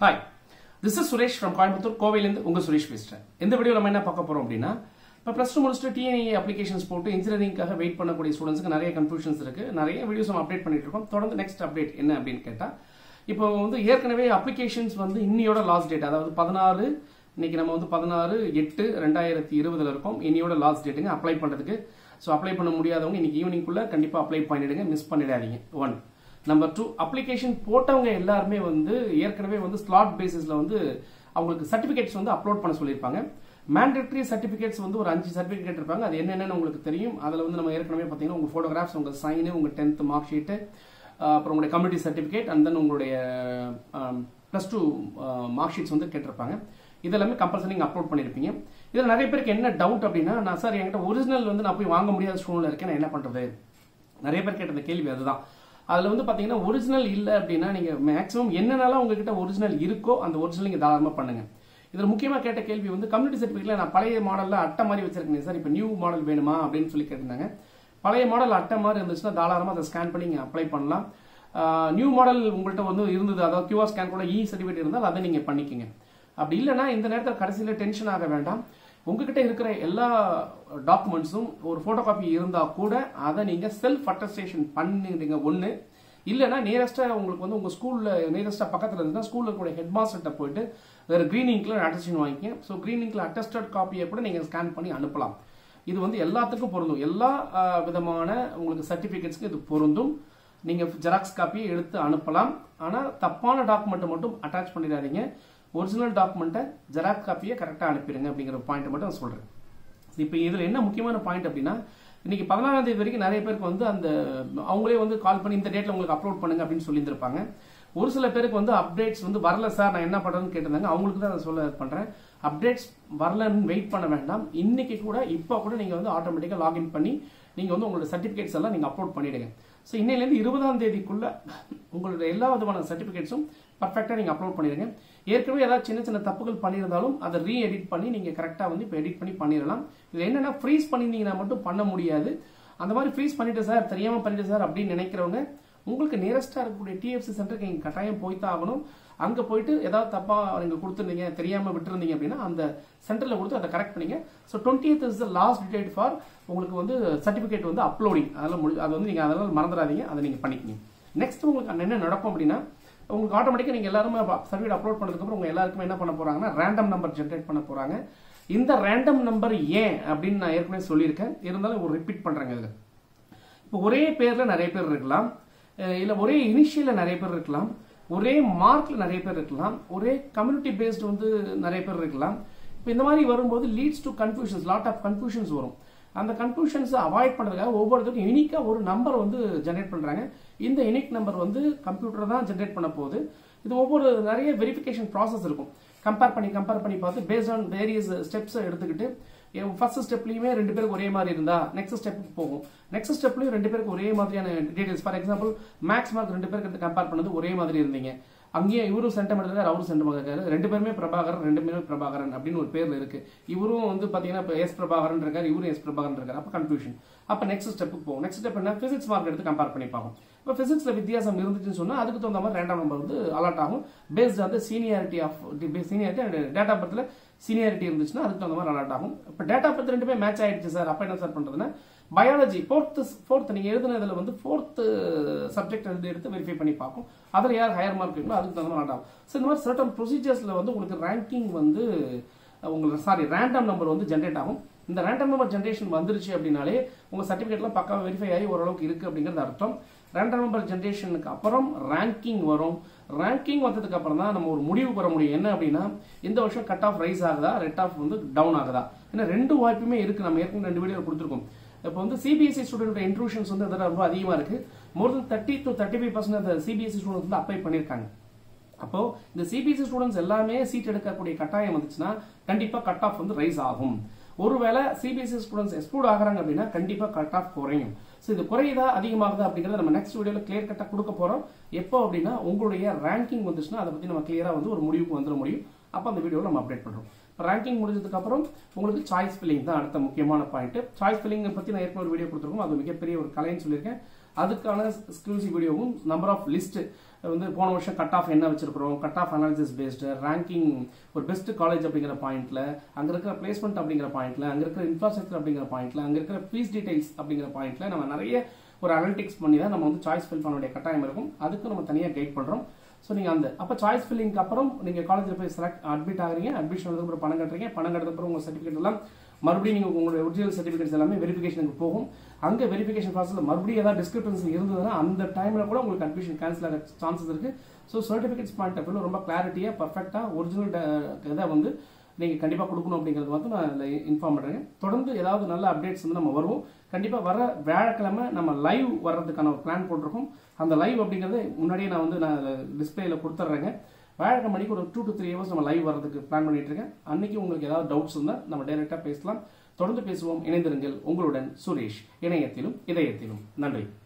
hi this is Suresh from Coimbatore கோவையிலேருந்து உங்க சுரேஷ் பேசுறேன் இந்த வீடியோ நம்ம என்ன பார்க்க போறோம் அப்படின்னா இப்போ ப்ளஸ் டூ முடிச்சுட்டு டிஎன்இ அப்ளிகேஷன்ஸ் போட்டு இன்ஜினியரிங்காக வெயிட் பண்ணக்கூடிய ஸ்டூடெண்ட்ஸ்க்கு நிறைய கன்ஃபியூஷன்ஸ் இருக்கு நிறைய வீடியோஸ் நம்ம அப்டேட் பண்ணிட்டு இருக்கோம் தொடர்ந்து நெக்ஸ்ட் அப்டேட் என்ன அப்படின்னு கேட்டா இப்போ வந்து ஏற்கனவே அப்ளிகேஷன்ஸ் வந்து இன்னியோட லாஸ்ட் டேட் அதாவது பதினாறு இன்னைக்கு நம்ம வந்து பதினாறு எட்டு ரெண்டாயிரத்தி இருபதுல இருக்கோம் இன்னியோட லாஸ்ட் டேட்டுங்க அப்ளை பண்றதுக்கு ஸோ அப்ளை பண்ண முடியாதவங்க இன்னைக்கு ஈவினிங்குள்ள கண்டிப்பா அப்ளை பண்ணிடுங்க மிஸ் பண்ணிடாதீங்க ஒன் நம்பர் டூ அப்ளிகேஷன் போட்டவங்க எல்லாருமே வந்து ஏற்கனவே வந்து ஸ்லாட் பேசிஸ்ல வந்து அவங்களுக்கு சர்டிபிகேட்ஸ் வந்து அப்லோட் பண்ண சொல்லியிருப்பாங்க மேண்டேட்டரி சர்டிபிகேட்ஸ் வந்து ஒரு அஞ்சு சர்டிபிகேட் இருப்பாங்க அது என்னென்னு உங்களுக்கு தெரியும் அதில் வந்து நம்ம ஏற்கனவே பார்த்தீங்கன்னா உங்க ஃபோட்டோகிராஃப்ஸ் உங்க சைனு உங்க டென்த் மார்க் ஷீட்டு அப்புறம் உங்களுடைய கம்யூனிட்டி சர்டிபிகேட் அண்ட் தென் உங்களுடைய ப்ளஸ் டூ மார்க் ஷீட்ஸ் வந்து கேட்டிருப்பாங்க இதெல்லாமே கம்பல்சரி நீங்கள் அப்லோட் பண்ணியிருப்பீங்க இதில் நிறைய பேருக்கு என்ன டவுட் அப்படின்னா நான் சார் என்கிட்ட ஒரிஜினல் வந்து நான் போய் வாங்க முடியாத சூழ்நிலை இருக்கேன் நான் என்ன பண்ணுறது நிறைய பேர் கேட்ட கேள்வி அதுதான் அதில் வந்து பார்த்தீங்கன்னா ஒரிஜினல் இல்லை அப்படின்னா நீங்கள் மேக்ஸிமம் என்னென்னலாம் உங்ககிட்ட ஒரிஜினல் இருக்கோ அந்த ஒரிஜினல் நீங்கள் தாராளமாக பண்ணுங்க இதில் முக்கியமாக கேட்ட கேள்வி வந்து கம்யூனிட்டி சர்டிஃபிகேட்ல நான் பழைய மாடலில் அட்டை மாதிரி வச்சிருக்கேன் சார் இப்போ நியூ மாடல் வேணுமா அப்படின்னு சொல்லி கேட்டிருந்தாங்க பழைய மாடல் அட்டை மாதிரி இருந்துச்சுன்னா தாராளமாக அதை ஸ்கேன் பண்ணி நீங்கள் அப்ளை பண்ணலாம் நியூ மாடல் உங்கள்கிட்ட வந்து இருந்தது அதாவது கியூஆர் ஸ்கேன் கூட இ சர்டிஃபிகேட் இருந்தால் அதை நீங்கள் பண்ணிக்கங்க அப்படி இல்லைன்னா இந்த நேரத்தில் கடைசியில் டென்ஷன் ஆக வேண்டாம் உங்ககிட்ட இருக்கிற எல்லா டாக்குமெண்ட்ஸும் ஒரு போட்டோ காப்பி இருந்தா கூட அதை நீங்க செல்ஃப் அட்டஸ்டேஷன் பண்ணிடுங்க ஒண்ணு இல்லைன்னா நியரஸ்டா உங்களுக்கு வந்து உங்க ஸ்கூல்ல நியரஸ்டா பக்கத்துல இருந்துச்சுன்னா ஸ்கூல்ல இருக்கக்கூடிய ஹெட் மாஸ்டர்கிட்ட போயிட்டு வேற கிரீன் இங்க்ல அட்டஸ்டேஷன் வாங்கிக்கங்க ஸோ கிரீன் இங்க்ல அட்டஸ்டட் காப்பியை கூட நீங்க ஸ்கேன் பண்ணி அனுப்பலாம் இது வந்து எல்லாத்துக்கும் பொருந்தும் எல்லா விதமான உங்களுக்கு சர்டிபிகேட்ஸ்க்கு இது பொருந்தும் நீங்க ஜெராக்ஸ் காப்பியை எடுத்து அனுப்பலாம் ஆனா தப்பான டாக்குமெண்ட் மட்டும் அட்டாச் பண்ணிடாதீங்க ஒரிஜினல் டாக்குமெண்ட்டை ஜெராக்ஸ் காப்பியை கரெக்டாக அனுப்பிடுங்க அப்படிங்கிற பாயிண்ட் மட்டும் நான் சொல்றேன் இப்போ இதில் என்ன முக்கியமான பாயிண்ட் அப்படின்னா இன்னைக்கு பதினாறாம் தேதி வரைக்கும் நிறைய பேருக்கு வந்து அந்த அவங்களே வந்து கால் பண்ணி இந்த டேட்ல உங்களுக்கு அப்லோட் பண்ணுங்க அப்படின்னு சொல்லியிருந்திருப்பாங்க ஒரு சில பேருக்கு வந்து அப்டேட்ஸ் வந்து வரல சார் நான் என்ன பண்றேன்னு கேட்டிருந்தாங்க அவங்களுக்கு தான் அதை சொல்ல பண்றேன் அப்டேட்ஸ் வரலன்னு வெயிட் பண்ண வேண்டாம் இன்னைக்கு கூட இப்போ கூட நீங்க வந்து ஆட்டோமேட்டிக்காக லாகின் பண்ணி நீங்க வந்து உங்களோட சர்டிபிகேட்ஸ் எல்லாம் நீங்க அப்லோட் பண்ணிடுங்க ஸோ இன்னையிலேருந்து இருபதாம் தேதிக்குள்ள உங்களோட எல்லா விதமான சர்டிபிகேட்ஸும் பர்ஃபெக்டாக நீங்கள் அப்லோட் பண்ணிடுங்க ஏற்கனவே ஏதாவது சின்ன சின்ன தப்புகள் பண்ணியிருந்தாலும் அதை ரீ எடிட் பண்ணி நீங்கள் கரெக்டாக வந்து இப்போ எடிட் பண்ணி பண்ணிடலாம் இது என்னன்னா ஃப்ரீஸ் பண்ணியிருந்தீங்கன்னா மட்டும் பண்ண முடியாது அந்த மாதிரி ஃப்ரீஸ் பண்ணிட்டு சார் தெரியாமல் பண்ணிட்டு சார் அப்படின்னு நினைக்கிறவங்க உங்களுக்கு நியரஸ்டாக இருக்கக்கூடிய டிஎஃப்சி சென்டருக்கு நீங்கள் கட்டாயம் போய்த்தான் ஆகணும் அங்கே போயிட்டு ஏதாவது தப்பாக நீங்கள் கொடுத்துருந்தீங்க தெரியாமல் விட்டுருந்தீங்க அப்படின்னா அந்த சென்டரில் கொடுத்து அதை கரெக்ட் பண்ணிங்க so twenty is the last date for உங்களுக்கு வந்து சர்டிஃபிகேட் வந்து அப்லோடிங் அதெல்லாம் முடி அது வந்து நீங்கள் அதெல்லாம் மறந்துடாதீங்க அதை நீங்கள் பண்ணிக்கிங்க நெக்ஸ்ட் உங்களுக்கு என்ன நடக்கும் அப்படின்னா உங்களுக்கு ஆட்டோமேட்டிக்காக நீங்கள் எல்லாருமே சர்டிஃபிகேட் அப்லோட் பண்ணதுக்கப்புறம் உங்க எல்லாருக்குமே என்ன பண்ண போறாங்கன்னா ரேண்டம் நம்பர் ஜென்ரேட் பண்ண போறாங்க இந்த ரேண்டம் நம்பர் ஏன் அப்படின்னு நான் ஏற்கனவே சொல்லியிருக்கேன் இருந்தாலும் ஒரு ரிப்பீட் பண்றேங்க இதுல இப்போ ஒரே பேர்ல நிறைய பேர் இருக்கலாம் இல்ல ஒரே இனிஷியல்ல நிறைய பேர் இருக்கலாம் ஒரே மார்க்ல நிறைய பேர் இருக்கலாம் ஒரே கம்யூனிட்டி பேஸ்டு வந்து நிறைய பேர் இருக்கலாம் இப்போ இந்த மாதிரி வரும்போது leads to confusions lot of confusions வரும் அந்த கன்ஃபியூஷன்ஸை அவாய்ட் பண்ணுறதுக்காக ஒவ்வொருத்தருக்கும் யூனிக்காக ஒரு நம்பர் வந்து ஜென்ரேட் பண்ணுறாங்க இந்த யூனிக் நம்பர் வந்து கம்ப்யூட்டர் தான் ஜென்ரேட் பண்ண போகுது இது ஒவ்வொரு நிறைய வெரிஃபிகேஷன் ப்ராசஸ் இருக்கும் கம்பேர் பண்ணி கம்பேர் பண்ணி பார்த்து பேஸ்ட் ஆன் வேரியஸ் ஸ்டெப்ஸை எடுத்துக்கிட்டு ஃபர்ஸ்ட் ஸ்டெப்லையுமே ரெண்டு பேருக்கு ஒரே மாதிரி இருந்தா நெக்ஸ்ட் ஸ்டெப்புக்கு போகும் நெக்ஸ்ட் ஸ்டெப்லையும் ரெண்டு பேருக்கு ஒரே மாதிரியான details for example max mark ரெண்டு பேருக்கு கம்பேர் பண்ணது ஒரே மாதிரி இருந்தீங்க அங்கேயே இவரும் சென்டம் எடுத்தாரு அவரும் சென்டம் இருக்காரு ரெண்டு பேருமே பிரபாகரன் ரெண்டு பேருமே பிரபாகரன் அப்படின்னு ஒரு பேர்ல இருக்கு இவரும் வந்து பாத்தீங்கன்னா இப்போ எஸ் பிரபாகரன் இருக்காரு இவரும் எஸ் பிரபாகரன் இருக்காரு அப்ப கன்ஃபியூஷன் அப்ப நெக்ஸ்ட் ஸ்டெப்புக்கு போகும் நெக்ஸ்ட் ஸ்டெப் என்ன பிசிக்ஸ் மார்க் எடுத்து கம்பேர் பண்ணி பார்ப்போம் இப்போ பிசிக்ஸ்ல வித்தியாசம் இருந்துச்சுன்னு சொன்னா அதுக்கு தகுந்த மாதிரி ரேண்டம் நம்பர் வந்து அலர்ட் ஆகும் பேஸ்ட் வந்து seniority of seniority date of பர்த்ல சீனியாரிட்டி இருந்துச்சுன்னா அதுக்கு தகுந்த மாதிரி அலர்ட் ஆகும் இப்போ டேட் ஆஃப் பர்த் ரெண்டுமே மேட்ச் ஆயிடுச்சு சார் அப்ப என்ன சார் பண்றதுன்னா பயாலஜி ஃபோர்த்து ஃபோர்த் நீங்க எழுதுனதுல வந்து ஃபோர்த்து சப்ஜெக்ட் எடுத்து எடுத்து வெரிஃபை பண்ணி பார்க்கும் அதில் யார் ஹையர் மார்க் இருக்கோ அதுக்கு தகுந்த மாதிரி ஆகும் ஸோ இந்த மாதிரி சர்டன் ப்ரொசீஜர்ஸ்ல வந்து உங்களுக்கு ரேங்கிங் வந்து உங்களுக்கு சாரி ரேண்டம் நம்பர் வந்து ஜென்ரேட் ஆகும் இந்த ரேண்டம் நம்பர் ஜென்ரேஷன் வந்துருச்சு அப்படின்னாலே உங்க சர்டிஃபிகேட்லாம் பக்காவாக வெரிஃபை ஆகி ஓரளவுக்கு இருக்கு அப்படிங்கிறது அர்த்தம் ரேண்டம் நம்பர் ஜென்ரேஷனுக்கு அப்புறம் ரேங்கிங் வரும் ரேங்கிங் வந்ததுக்கு அப்புறம் தான் நம்ம ஒரு முடிவு பெற முடியும் என்ன அப்படின்னா இந்த வருஷம் கட் ஆஃப் ரைஸ் ஆகுதா ரெட் ஆஃப் வந்து டவுன் ஆகுதா ஏன்னா ரெண்டு வாய்ப்புமே இருக்கு நம்ம ஏற்கனவே ரெண்டு வீடியோ கொடுத்துருக்கோம் இப்போ வந்து சிபிஎஸ்சி ஸ்டூடெண்ட் இன்ட்ரூஷன்ஸ் வந்து அதில் ரொம்ப அதிகமாக இருக்கு more than thirty to thirty five percent அந்த சிபிஎஸ்சி ஸ்டூடெண்ட் வந்து அப்ளை பண்ணியிருக்காங்க அப்போ இந்த சிபிஎஸ்சி ஸ்டூடெண்ட்ஸ் எல்லாமே சீட் எடுக்கக்கூடிய கட்டாயம் வந்துச்சுன்னா கண்டிப்பா கட் ஆஃப் வந்து ரைஸ் ஆகும் ஒருவேளை சிபிஎஸ்சி ஸ்டூடெண்ட்ஸ் எக்ஸ்க்ளூட் ஆகிறாங்க அப்படின்னா கண்டிப்பா கட் ஆஃப் குறையும் ஸோ இது குறையுதா அதிகமாகுதா அப்படிங்கறத நம்ம நெக்ஸ்ட் வீடியோல கிளியர் கட்டா கொடுக்க போறோம் எப்போ அப்படின்னா உங்களுடைய ரேங்கிங் வந்துச்சுன்னா அதை பத்தி நம்ம கிளியரா வந்து ஒரு முடிவுக்கு வந்துட முடியும் அப்போ அந்த வீடியோவில் நம்ம அப்டேட் பண்றோம் ரேங்கிங் முடிஞ்சதுக்கு அப்புறம் உங்களுக்கு சாய்ஸ் ஃபில்லிங் தான் அடுத்த முக்கியமான பாயிண்ட் சாய்ஸ் ஃபில்லிங் பத்தி நான் ஏற்கனவே ஒரு வீடியோ கொடுத்துருக்கோம் அது மிகப்பெரிய ஒரு கலைன்னு சொல்லியிருக்கேன் அதுக்கான எக்ஸ்க்ளூசிவ் வீடியோவும் நம்பர் ஆஃப் லிஸ்ட் வந்து போன வருஷம் கட் ஆஃப் என்ன வச்சிருக்கிறோம் cut off analysis based ranking ஒரு பெஸ்ட் காலேஜ் அப்படிங்கிற பாயிண்ட்ல அங்க இருக்கிற பிளேஸ்மெண்ட் அப்படிங்கிற பாயிண்ட்ல அங்க இருக்கிற இன்ஃப்ராஸ்ட்ரக்சர் அப்படிங்கிற பாயிண்ட்ல அங்க இருக்கிற ஃபீஸ் டீடைல்ஸ் அப்படிங்கிற பாயிண்ட்ல நம்ம நிறைய ஒரு அனலிட்டிக்ஸ் பண்ணி தான் நம்ம வந்து சாய்ஸ் ஃபில் பண்ண வேண்டிய கட்டாயம் இருக்கும் அதுக்கு நம்ம தனியாக கைட் பண்றோம் ஸோ நீங்கள் அந்த அப்போ சாய்ஸ் ஃபில்லிங்க்கு அப்புறம் நீங்கள் காலேஜில் போய் செலக்ட் அட்மிட் ஆகுறீங்க அட்மிஷன் வந்து அப்புறம் பணம் கட்டுறீங்க பணம் கட்டுறது அப்புறம் உங்கள் சர்டிஃபிகேட் எல்லாம் மறுபடியும் நீங்கள் உங்களுடைய ஒரிஜினல் சர்டிஃபிகேட்ஸ் எல்லாமே வெரிஃபிகேஷனுக்கு போகும் அங்கே வெரிஃபிகேஷன் ப்ராசஸில் மறுபடியும் ஏதாவது டிஸ்கிரிப்டன்ஸ் இருந்ததுன்னா அந்த டைமில் கூட உங்களுக்கு கன்ஃபியூஷன் கேன்சல் ஆக சான்சஸ் இருக்கு so certificates point of view ரொம்ப கிளாரிட்டியாக பர்ஃபெக்டாக ஒரிஜினல் இதை வந்து நீங்கள் கண்டிப்பாக கொடுக்கணும் அப்படிங்கிறது வந்து நான் இதில் இன்ஃபார்ம் பண்ணுறேன் தொடர்ந்து ஏதாவது நல்ல அப்டேட்ஸ் வந்து நம்ம வருவோம் கண்டிப்பாக வர வியாழக்கிழமை நம்ம லைவ் வர்றதுக்கான ஒரு பிளான் போட்டிருக்கோம் அந்த லைவ் அப்படிங்கிறது முன்னாடியே நான் வந்து நான் டிஸ்பிளேல கொடுத்துட்றேங்க வியாழக்கிழமை மணிக்கு ஒரு டூ டு த்ரீ ஹவர்ஸ் நம்ம லைவ் வர்றதுக்கு பிளான் பண்ணிட்டு இருக்கேன் அன்னைக்கு உங்களுக்கு ஏதாவது டவுட்ஸ் இருந்தால் நம்ம டைரெக்டாக பேசலாம் தொடர்ந்து பேசுவோம் இணைந்திருங்கள் உங்களுடன் சுரேஷ் இணையத்திலும் இதயத்திலும் நன்றி